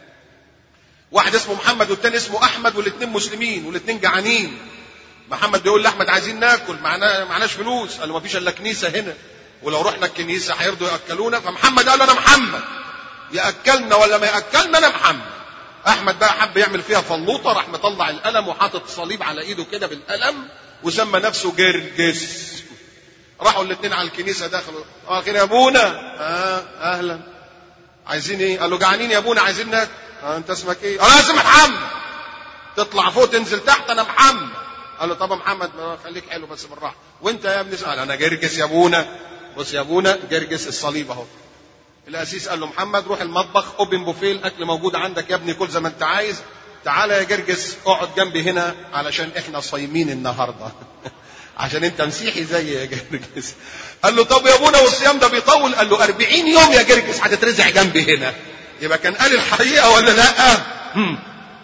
واحد اسمه محمد والتاني اسمه احمد والاثنين مسلمين والاثنين جعانين محمد بيقول لاحمد عايزين ناكل معنا معناش فلوس قال له ما فيش الا كنيسه هنا ولو رحنا الكنيسه هيرضوا ياكلونا فمحمد قال له انا محمد ياكلنا ولا ما ياكلنا انا محمد احمد بقى حب يعمل فيها فلوطه راح مطلع القلم وحاطط صليب على ايده كده بالقلم وسمى نفسه جرجس راحوا الاثنين على الكنيسه دخلوا اه خير يا ابونا اه اهلا عايزين ايه قال له جعانين يا ابونا عايزين ناكل اه انت اسمك ايه انا اسمي محمد تطلع فوق تنزل تحت انا محمد قال له طب يا محمد ما خليك حلو بس بالراحه وانت يا ابني قال انا جرجس يا ابونا بص يا ابونا جرجس الصليب اهو القسيس قال له محمد روح المطبخ اوبن بوفيه الاكل موجود عندك يا ابني كل زي ما انت عايز تعالى يا جرجس اقعد جنبي هنا علشان احنا صايمين النهارده عشان انت مسيحي زي يا جرجس قال له طب يا ابونا والصيام ده بيطول قال له 40 يوم يا جرجس هتترزع جنبي هنا يبقى كان قال الحقيقه ولا لا هم.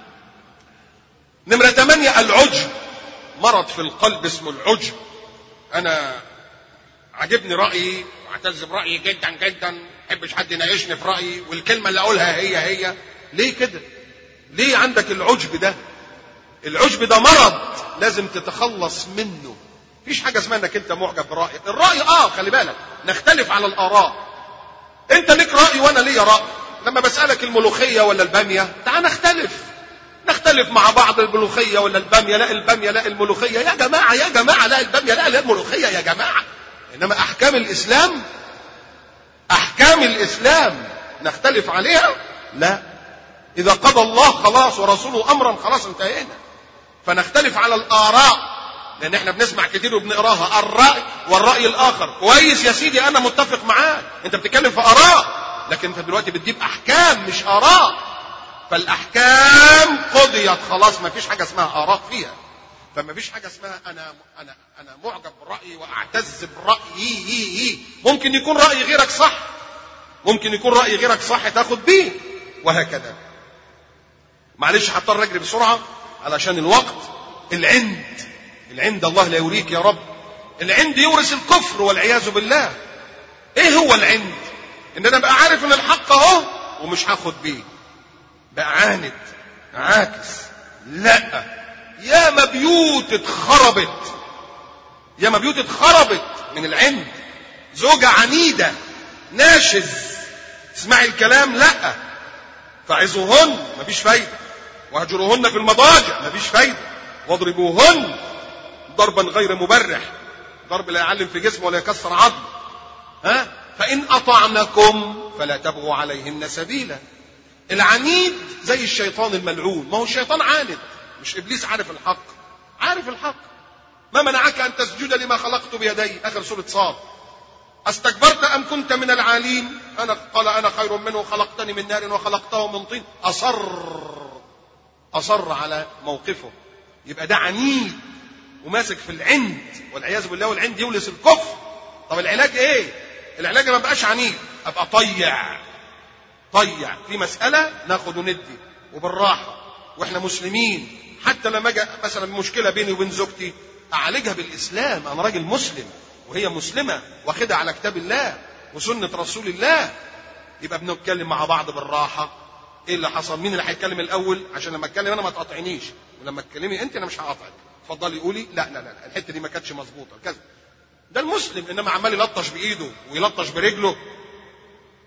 نمرة ثمانية العجب مرض في القلب اسمه العجب أنا عجبني رأيي واعتز برأيي جدا جدا ما احبش حد يناقشني في رأيي والكلمة اللي أقولها هي هي ليه كده؟ ليه عندك العجب ده؟ العجب ده مرض لازم تتخلص منه مفيش حاجة اسمها انك انت معجب برأيك الرأي اه خلي بالك نختلف على الآراء انت ليك رأي وانا ليا رأي لما بسألك الملوخية ولا البامية تعال نختلف نختلف مع بعض الملوخيه ولا الباميه لا الباميه لا الملوخيه يا جماعه يا جماعه لا الباميه لا لا الملوخيه يا جماعه انما احكام الاسلام احكام الاسلام نختلف عليها لا اذا قضى الله خلاص ورسوله امرا خلاص انتهينا فنختلف على الاراء لان احنا بنسمع كتير وبنقراها الراي والراي الاخر كويس يا سيدي انا متفق معاك انت بتتكلم في اراء لكن انت دلوقتي بتجيب احكام مش اراء فالاحكام قضيت خلاص ما فيش حاجه اسمها اراء فيها فما فيش حاجه اسمها انا انا انا معجب برايي واعتز برايي ممكن يكون راي غيرك صح ممكن يكون راي غيرك صح تاخد بيه وهكذا معلش هضطر اجري بسرعه علشان الوقت العند العند الله لا يوريك يا رب العند يورث الكفر والعياذ بالله ايه هو العند ان انا ابقى عارف ان الحق اهو ومش هاخد بيه بقى عاند عاكس لا يا ما بيوت اتخربت يا ما بيوت اتخربت من العند زوجة عنيدة ناشز تسمعي الكلام لا فعظوهن مفيش فايدة واهجروهن في المضاجع مفيش فايدة واضربوهن ضربا غير مبرح ضرب لا يعلم في جسمه ولا يكسر عظم ها فإن أطعنكم فلا تبغوا عليهن سبيلا العنيد زي الشيطان الملعون ما هو الشيطان عاند مش ابليس عارف الحق عارف الحق ما منعك ان تسجد لما خلقت بيدي اخر سوره صاد استكبرت ام كنت من العالين انا قال انا خير منه خلقتني من نار وخلقته من طين اصر اصر على موقفه يبقى ده عنيد وماسك في العند والعياذ بالله والعند يولس الكفر طب العلاج ايه العلاج ما بقاش عنيد ابقى طيع طيع في مسألة ناخد وندي وبالراحة واحنا مسلمين حتى لما اجي مثلا مشكلة بيني وبين زوجتي اعالجها بالاسلام انا راجل مسلم وهي مسلمة واخدها على كتاب الله وسنة رسول الله يبقى بنتكلم مع بعض بالراحة ايه اللي حصل مين اللي هيتكلم الاول عشان لما اتكلم انا ما تقاطعنيش ولما تكلمي انت انا مش هقاطعك اتفضلي قولي لا لا لا الحته دي ما كانتش مظبوطه كذا ده المسلم انما عمال يلطش بايده ويلطش برجله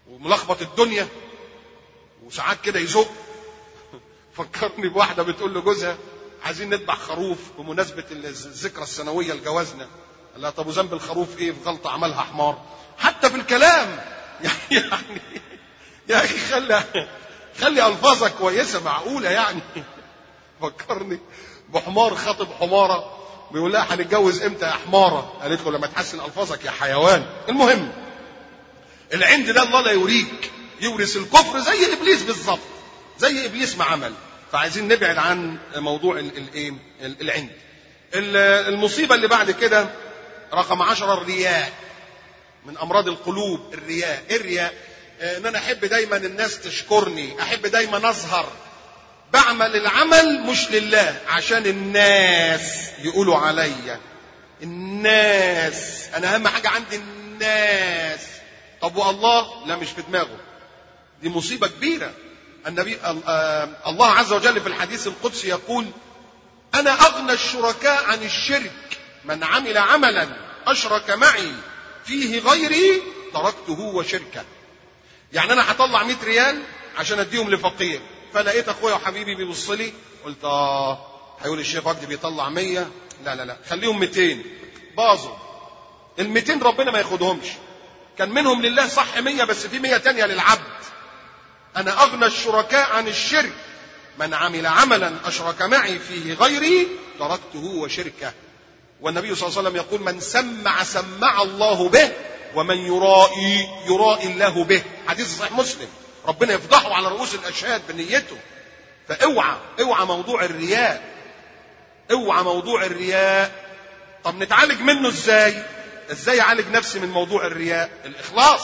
وملخبط الدنيا وساعات كده يزق فكرني بواحده بتقول لجوزها عايزين نذبح خروف بمناسبه الذكرى السنويه لجوازنا قال لها طب وذنب الخروف ايه في غلطه عملها حمار حتى في الكلام يعني يعني يا اخي خلي خلي الفاظك كويسه معقوله يعني فكرني بحمار خاطب حماره بيقول لها هنتجوز امتى يا حماره قالت له لما تحسن الفاظك يا حيوان المهم العند ده الله لا يوريك يورث الكفر زي ابليس بالظبط زي ابليس ما عمل فعايزين نبعد عن موضوع الايه العند المصيبه اللي بعد كده رقم عشرة الرياء من امراض القلوب الرياء ايه الرياء ان انا احب دايما الناس تشكرني احب دايما اظهر بعمل العمل مش لله عشان الناس يقولوا عليا الناس انا اهم حاجه عندي الناس طب والله لا مش في دماغه دي مصيبه كبيره النبي الله عز وجل في الحديث القدسي يقول انا اغنى الشركاء عن الشرك من عمل عملا اشرك معي فيه غيري تركته وشركه يعني انا هطلع 100 ريال عشان اديهم لفقير فلقيت اخويا وحبيبي بيبص لي قلت اه هيقول الشيخ وجدي بيطلع 100 لا لا لا خليهم 200 باظوا ال 200 ربنا ما ياخدهمش كان منهم لله صح 100 بس في 100 تانية للعبد انا اغنى الشركاء عن الشرك من عمل عملا اشرك معي فيه غيري تركته وشركه والنبي صلى الله عليه وسلم يقول من سمع سمع الله به ومن يرائي يرائي الله به حديث صحيح مسلم ربنا يفضحه على رؤوس الاشهاد بنيته فاوعى اوعى موضوع الرياء اوعى موضوع الرياء طب نتعالج منه ازاي ازاي اعالج نفسي من موضوع الرياء الاخلاص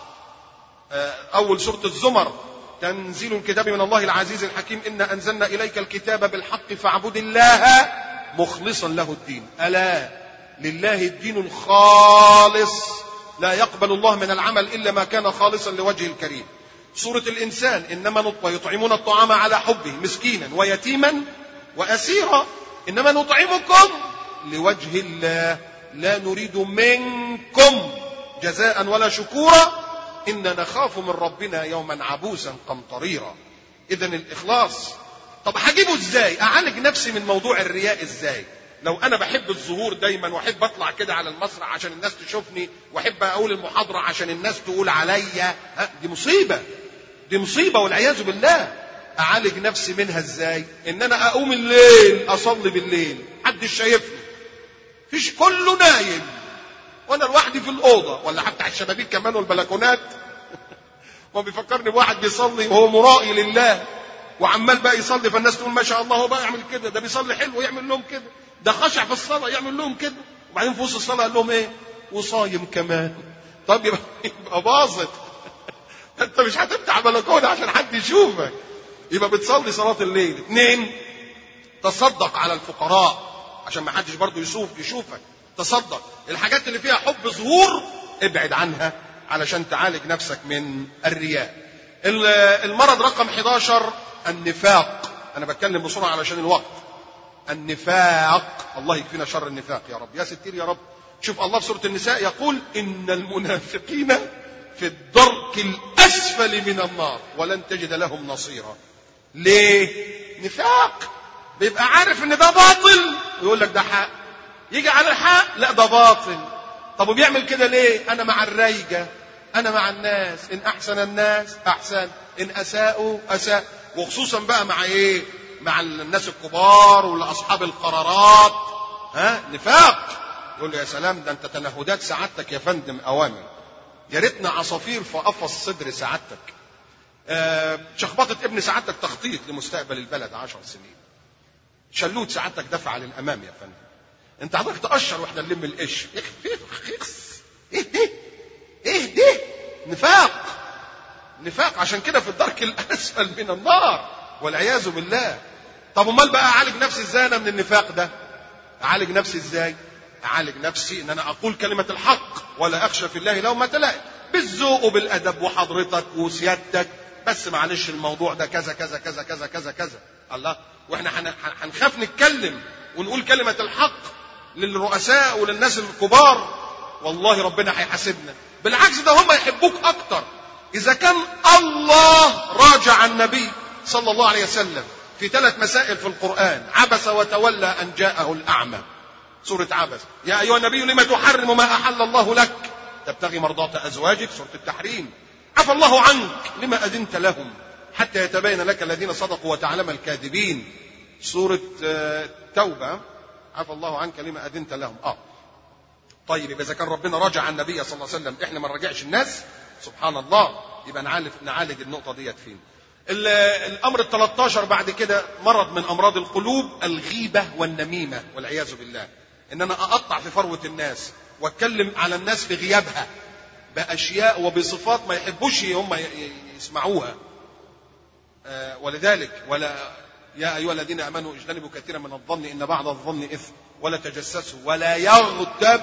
اول سوره الزمر تنزيل الكتاب من الله العزيز الحكيم انا انزلنا اليك الكتاب بالحق فاعبد الله مخلصا له الدين الا لله الدين الخالص لا يقبل الله من العمل الا ما كان خالصا لوجهه الكريم سوره الانسان انما نطوى يطعمون الطعام على حبه مسكينا ويتيما واسيرا انما نطعمكم لوجه الله لا نريد منكم جزاء ولا شكورا إنا نخاف من ربنا يوما عبوسا قمطريرا إذا الإخلاص طب هجيبه إزاي أعالج نفسي من موضوع الرياء إزاي لو أنا بحب الظهور دايما وأحب أطلع كده على المسرح عشان الناس تشوفني وأحب أقول المحاضرة عشان الناس تقول عليا دي مصيبة دي مصيبة والعياذ بالله أعالج نفسي منها إزاي إن أنا أقوم الليل أصلي بالليل محدش شايفني فيش كله نايم وانا لوحدي في الاوضه ولا حتى على الشبابيك كمان والبلكونات ما بيفكرني بواحد بيصلي وهو مرائي لله وعمال بقى يصلي فالناس تقول ما شاء الله هو بقى يعمل كده ده بيصلي حلو يعمل لهم كده ده خشع في الصلاه يعمل لهم كده وبعدين في وسط الصلاه قال لهم ايه وصايم كمان طب يبقى, يبقى باظت انت مش هتفتح بلكونه عشان حد يشوفك يبقى بتصلي صلاه الليل اثنين تصدق على الفقراء عشان ما حدش برضه يشوف يشوفك تصدق الحاجات اللي فيها حب ظهور ابعد عنها علشان تعالج نفسك من الرياء المرض رقم 11 النفاق انا بتكلم بسرعه علشان الوقت النفاق الله يكفينا شر النفاق يا رب يا ستير يا رب شوف الله في سوره النساء يقول ان المنافقين في الدرك الاسفل من النار ولن تجد لهم نصيرا ليه نفاق بيبقى عارف ان ده باطل ويقول لك ده حق يجي على الحق لا ده باطل طب وبيعمل كده ليه انا مع الريجة انا مع الناس ان احسن الناس احسن ان اساءوا اساء وخصوصا بقى مع ايه مع الناس الكبار والاصحاب القرارات ها نفاق يقول له يا سلام ده انت تنهدات سعادتك يا فندم اوامر يا ريتنا عصافير في قفص صدر سعادتك آه شخبطة ابن سعادتك تخطيط لمستقبل البلد عشر سنين شلوت سعادتك دفع للامام يا فندم انت حضرتك تقشر واحنا نلم القش ايه ده ايه ده نفاق نفاق عشان كده في الدرك الاسفل من النار والعياذ بالله طب امال بقى اعالج نفسي ازاي انا من النفاق ده اعالج نفسي ازاي اعالج نفسي ان انا اقول كلمه الحق ولا اخشى في الله لومة لائم بالذوق وبالادب وحضرتك وسيادتك بس معلش الموضوع ده كذا كذا كذا كذا كذا كذا الله واحنا هنخاف نتكلم ونقول كلمه الحق للرؤساء وللناس الكبار والله ربنا هيحاسبنا بالعكس ده هم يحبوك اكتر إذا كان الله راجع النبي صلى الله عليه وسلم في ثلاث مسائل في القرآن عبس وتولى أن جاءه الأعمى سورة عبس يا أيها النبي لما تحرم ما أحل الله لك تبتغي مرضاة أزواجك سورة التحريم عفى الله عنك لما أذنت لهم حتى يتبين لك الذين صدقوا وتعلم الكاذبين سورة توبة عفى الله عنك لما أذنت لهم آه طيب إذا كان ربنا راجع النبي صلى الله عليه وسلم إحنا ما نراجعش الناس سبحان الله يبقى نعالج نعالج النقطة ديت فين الأمر ال 13 بعد كده مرض من أمراض القلوب الغيبة والنميمة والعياذ بالله إن أنا أقطع في فروة الناس واتكلم على الناس في غيابها بأشياء وبصفات ما يحبوش هم يسمعوها آه ولذلك ولا يا أيها الذين آمنوا اجتنبوا كثيرا من الظن إن بعض الظن إثم ولا تجسسوا ولا يغتب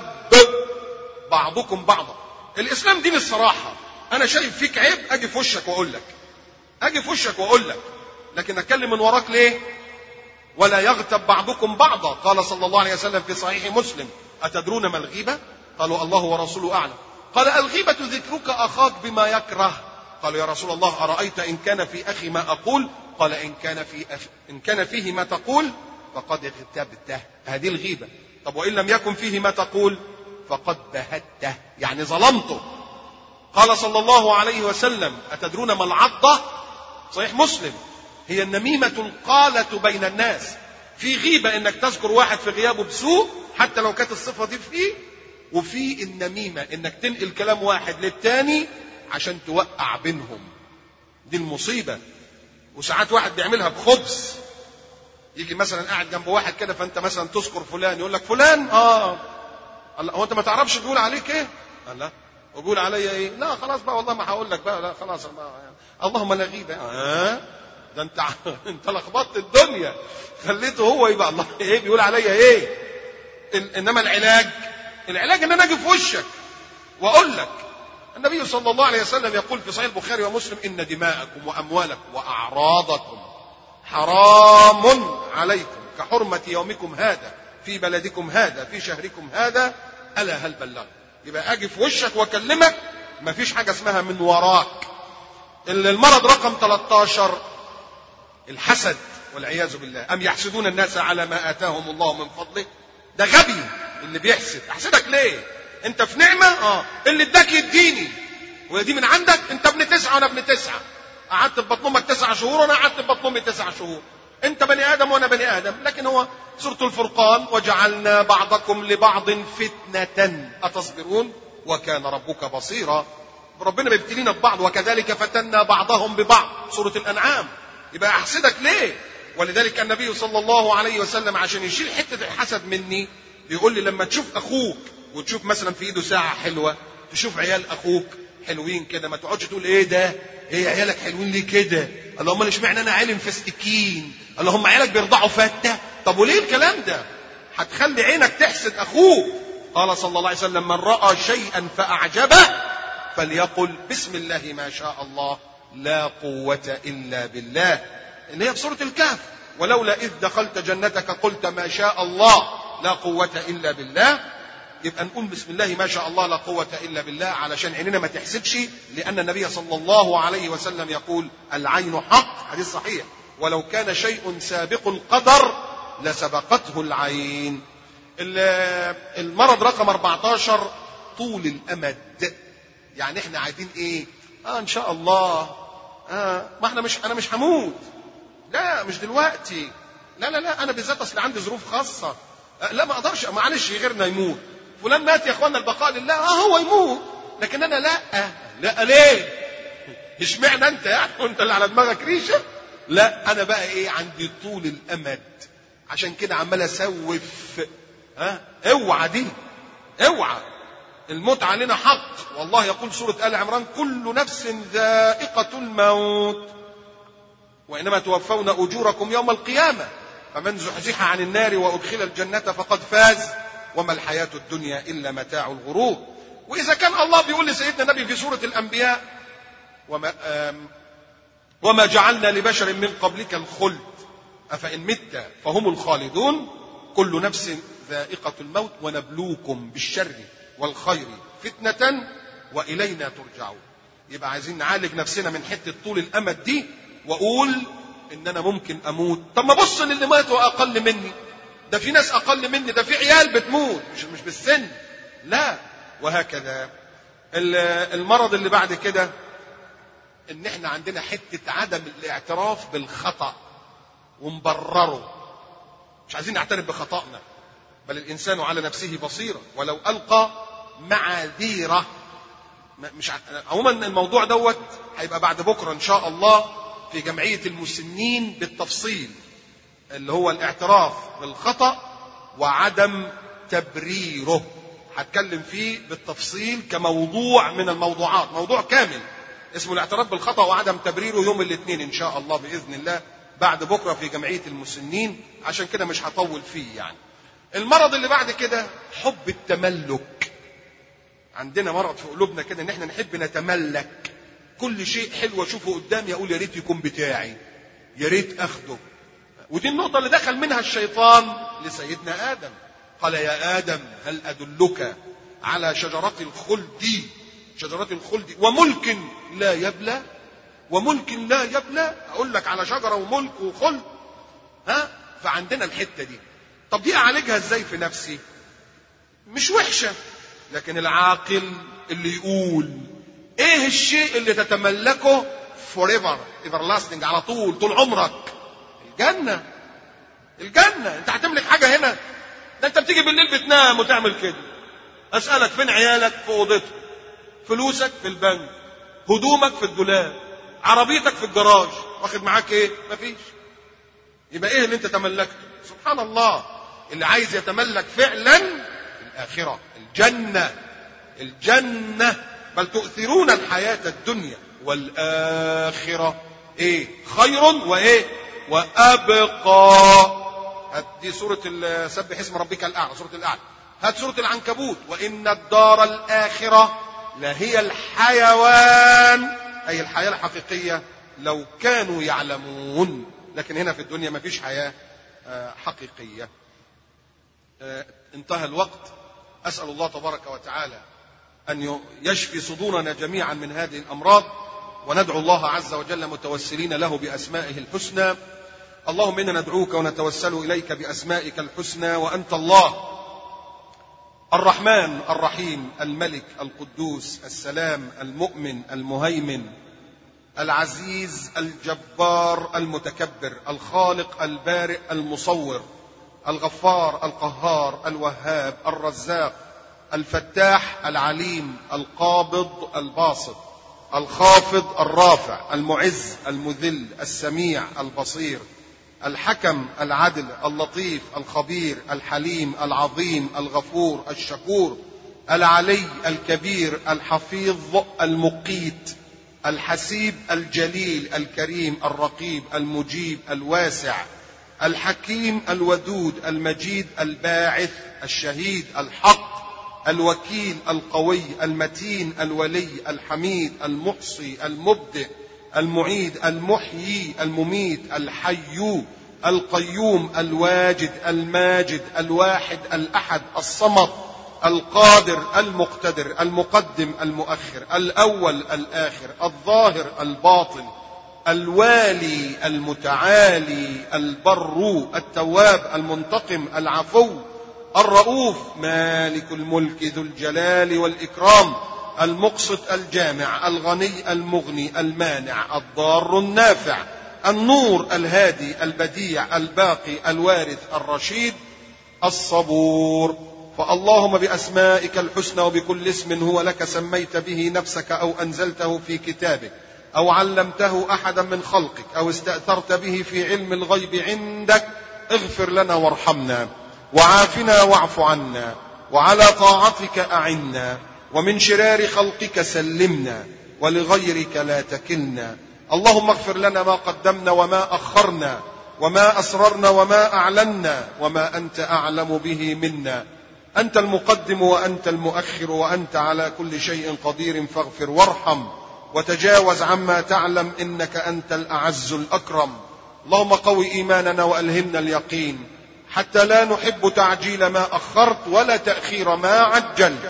بعضكم بعضا الإسلام دين الصراحة أنا شايف فيك عيب أجي في وشك وأقول لك أجي في وشك وأقول لك لكن أتكلم من وراك ليه ولا يغتب بعضكم بعضا قال صلى الله عليه وسلم في صحيح مسلم أتدرون ما الغيبة قالوا الله ورسوله أعلم قال الغيبة ذكرك أخاك بما يكره قالوا يا رسول الله أرأيت إن كان في أخي ما أقول قال إن كان في أخي إن كان فيه ما تقول فقد اغتبته هذه الغيبة طب وإن لم يكن فيه ما تقول فقد بهته يعني ظلمته قال صلى الله عليه وسلم أتدرون ما العضة صحيح مسلم هي النميمة القالة بين الناس في غيبة انك تذكر واحد في غيابه بسوء حتى لو كانت الصفة دي فيه وفي النميمة انك تنقل كلام واحد للتاني عشان توقع بينهم دي المصيبة وساعات واحد بيعملها بخبز يجي مثلا قاعد جنب واحد كده فانت مثلا تذكر فلان يقول لك فلان اه الله هو انت ما تعرفش بيقول عليك ايه؟ قال لا وبيقول عليا ايه؟ لا خلاص بقى والله ما هقول لك بقى لا خلاص ما يعني. اللهم لا غيبه اه ده انت انت لخبطت الدنيا خليته هو يبقى الله ايه بيقول عليا ايه؟ انما العلاج العلاج ان انا اجي في وشك واقول لك النبي صلى الله عليه وسلم يقول في صحيح البخاري ومسلم ان دماءكم واموالكم واعراضكم حرام عليكم كحرمه يومكم هذا في بلدكم هذا في شهركم هذا الا هل بلغت يبقى اجي في وشك واكلمك مفيش حاجه اسمها من وراك المرض رقم 13 الحسد والعياذ بالله ام يحسدون الناس على ما اتاهم الله من فضله ده غبي اللي بيحسد احسدك ليه انت في نعمه اه اللي اداك يديني وهي دي من عندك انت ابن تسعه وانا ابن تسعه قعدت في بطن امك تسع شهور وانا قعدت في بطن امي تسع شهور انت بني ادم وانا بني ادم لكن هو سوره الفرقان وجعلنا بعضكم لبعض فتنه اتصبرون وكان ربك بصيرا ربنا بيبتلينا ببعض وكذلك فتنا بعضهم ببعض سوره الانعام يبقى احسدك ليه ولذلك النبي صلى الله عليه وسلم عشان يشيل حته الحسد مني بيقول لي لما تشوف اخوك وتشوف مثلا في ايده ساعه حلوه تشوف عيال اخوك حلوين كده ما تقعدش تقول ايه ده ايه عيالك حلوين ليه كده اللهم انا اشمعنى انا عالم فستكين اللهم عيالك بيرضعوا فته طب وليه الكلام ده هتخلي عينك تحسد اخوك قال صلى الله عليه وسلم من راى شيئا فاعجبه فليقل بسم الله ما شاء الله لا قوه الا بالله اللي هي في سوره الكهف ولولا اذ دخلت جنتك قلت ما شاء الله لا قوه الا بالله يبقى نقول بسم الله ما شاء الله لا قوة إلا بالله علشان عيننا ما تحسدش لأن النبي صلى الله عليه وسلم يقول العين حق حديث صحيح ولو كان شيء سابق القدر لسبقته العين المرض رقم 14 طول الأمد يعني احنا عايزين ايه اه ان شاء الله اه ما احنا مش انا مش هموت لا مش دلوقتي لا لا لا انا بالذات اصل عندي ظروف خاصه آه لا ما اقدرش معلش غيرنا يموت فلان مات يا اخوانا البقاء لله اه هو يموت لكن انا لا لا ليه اشمعنى انت يعني وانت اللي على دماغك ريشه لا انا بقى ايه عندي طول الامد عشان كده عمال اسوف ها اوعى دي اوعى الموت علينا حق والله يقول سورة آل عمران كل نفس ذائقة الموت وإنما توفون أجوركم يوم القيامة فمن زحزح عن النار وأدخل الجنة فقد فاز وما الحياة الدنيا إلا متاع الغرور وإذا كان الله بيقول لسيدنا النبي في سورة الأنبياء وما, وما جعلنا لبشر من قبلك الخلد أفإن مت فهم الخالدون كل نفس ذائقة الموت ونبلوكم بالشر والخير فتنة وإلينا ترجعون يبقى عايزين نعالج نفسنا من حته طول الامد دي واقول ان انا ممكن اموت طب ما بص للي ماتوا اقل مني ده في ناس اقل مني ده في عيال بتموت مش مش بالسن لا وهكذا المرض اللي بعد كده ان احنا عندنا حته عدم الاعتراف بالخطا ومبرره مش عايزين نعترف بخطأنا بل الانسان على نفسه بصيره ولو القى معاذيره مش عموما الموضوع دوت هيبقى بعد بكره ان شاء الله في جمعيه المسنين بالتفصيل اللي هو الاعتراف بالخطا وعدم تبريره هتكلم فيه بالتفصيل كموضوع من الموضوعات موضوع كامل اسمه الاعتراف بالخطا وعدم تبريره يوم الاثنين ان شاء الله باذن الله بعد بكره في جمعيه المسنين عشان كده مش هطول فيه يعني المرض اللي بعد كده حب التملك عندنا مرض في قلوبنا كده ان احنا نحب نتملك كل شيء حلو اشوفه قدامي اقول يا ريت يكون بتاعي يا ريت اخده ودي النقطة اللي دخل منها الشيطان لسيدنا آدم قال يا آدم هل أدلك على شجرة الخلد شجرة الخلد وملك لا يبلى وملك لا يبلى أقول لك على شجرة وملك وخلد ها فعندنا الحتة دي طب دي أعالجها إزاي في نفسي مش وحشة لكن العاقل اللي يقول ايه الشيء اللي تتملكه forever everlasting على طول طول عمرك الجنة الجنة انت هتملك حاجة هنا ده انت بتيجي بالليل بتنام وتعمل كده اسألك فين عيالك في اوضتهم فلوسك في البنك هدومك في الدولاب عربيتك في الجراج واخد معاك ايه مفيش يبقى ايه اللي انت تملكته سبحان الله اللي عايز يتملك فعلا الآخرة الجنة الجنة بل تؤثرون الحياة الدنيا والآخرة ايه خير وايه وأبقى دي سورة سبح اسم ربك الأعلى سورة الأعلى هات سورة العنكبوت وإن الدار الآخرة لهي الحيوان أي الحياة الحقيقية لو كانوا يعلمون لكن هنا في الدنيا ما فيش حياة حقيقية انتهى الوقت أسأل الله تبارك وتعالى أن يشفي صدورنا جميعا من هذه الأمراض وندعو الله عز وجل متوسلين له بأسمائه الحسنى اللهم إنا ندعوك ونتوسل إليك بأسمائك الحسنى وأنت الله الرحمن الرحيم الملك القدوس السلام المؤمن المهيمن العزيز الجبار المتكبر الخالق البارئ المصور الغفار القهار الوهاب الرزاق الفتاح العليم القابض الباسط الخافض الرافع المعز المذل السميع البصير الحكم العدل اللطيف الخبير الحليم العظيم الغفور الشكور العلي الكبير الحفيظ المقيت الحسيب الجليل الكريم الرقيب المجيب الواسع الحكيم الودود المجيد الباعث الشهيد الحق الوكيل القوي المتين الولي الحميد المحصي المبدئ المعيد المحيي المميت الحي القيوم الواجد الماجد الواحد الاحد الصمد القادر المقتدر المقدم المؤخر الاول الاخر الظاهر الباطن الوالي المتعالي البر التواب المنتقم العفو الرؤوف مالك الملك ذو الجلال والاكرام المقسط الجامع الغني المغني المانع الضار النافع النور الهادي البديع الباقي الوارث الرشيد الصبور فاللهم باسمائك الحسنى وبكل اسم هو لك سميت به نفسك او انزلته في كتابك او علمته احدا من خلقك او استاثرت به في علم الغيب عندك اغفر لنا وارحمنا وعافنا واعف عنا وعلى طاعتك اعنا ومن شرار خلقك سلمنا ولغيرك لا تكلنا اللهم اغفر لنا ما قدمنا وما اخرنا وما اسررنا وما اعلنا وما انت اعلم به منا انت المقدم وانت المؤخر وانت على كل شيء قدير فاغفر وارحم وتجاوز عما تعلم انك انت الاعز الاكرم اللهم قو ايماننا والهمنا اليقين حتى لا نحب تعجيل ما اخرت ولا تاخير ما عجلت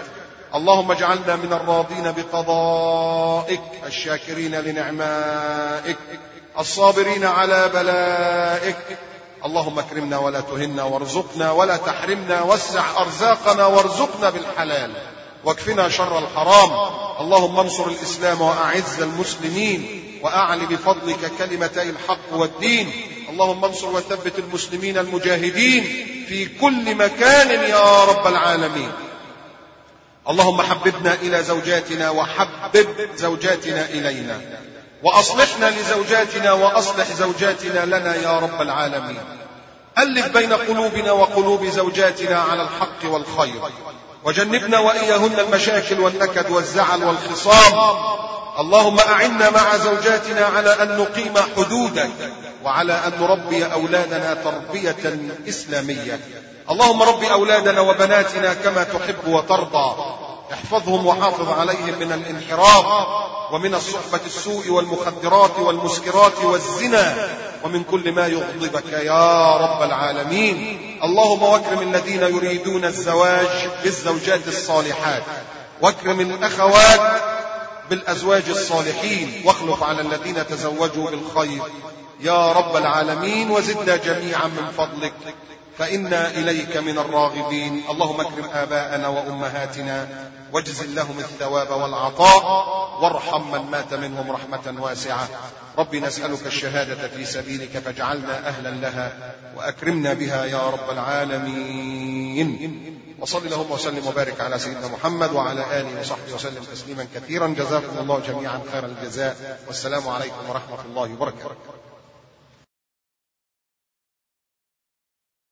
اللهم اجعلنا من الراضين بقضائك الشاكرين لنعمائك الصابرين على بلائك اللهم اكرمنا ولا تهنا وارزقنا ولا تحرمنا وسع ارزاقنا وارزقنا بالحلال واكفنا شر الحرام اللهم انصر الاسلام واعز المسلمين واعل بفضلك كلمتي الحق والدين اللهم انصر وثبت المسلمين المجاهدين في كل مكان يا رب العالمين اللهم حببنا الى زوجاتنا وحبب زوجاتنا الينا واصلحنا لزوجاتنا واصلح زوجاتنا لنا يا رب العالمين الف بين قلوبنا وقلوب زوجاتنا على الحق والخير وجنبنا واياهن المشاكل والنكد والزعل والخصام اللهم اعنا مع زوجاتنا على ان نقيم حدودك وعلى ان نربي اولادنا تربيه اسلاميه اللهم رب اولادنا وبناتنا كما تحب وترضى احفظهم وحافظ عليهم من الانحراف ومن الصحبة السوء والمخدرات والمسكرات والزنا ومن كل ما يغضبك يا رب العالمين اللهم واكرم الذين يريدون الزواج بالزوجات الصالحات واكرم الأخوات بالأزواج الصالحين واخلف على الذين تزوجوا بالخير يا رب العالمين وزدنا جميعا من فضلك فإنا إليك من الراغبين اللهم اكرم آباءنا وأمهاتنا واجزل لهم الثواب والعطاء وارحم من مات منهم رحمة واسعة رب نسألك الشهادة في سبيلك فاجعلنا أهلا لها وأكرمنا بها يا رب العالمين وصل اللهم وسلم وبارك على سيدنا محمد وعلى آله وصحبه وسلم تسليما كثيرا جزاكم الله جميعا خير الجزاء والسلام عليكم ورحمة الله وبركاته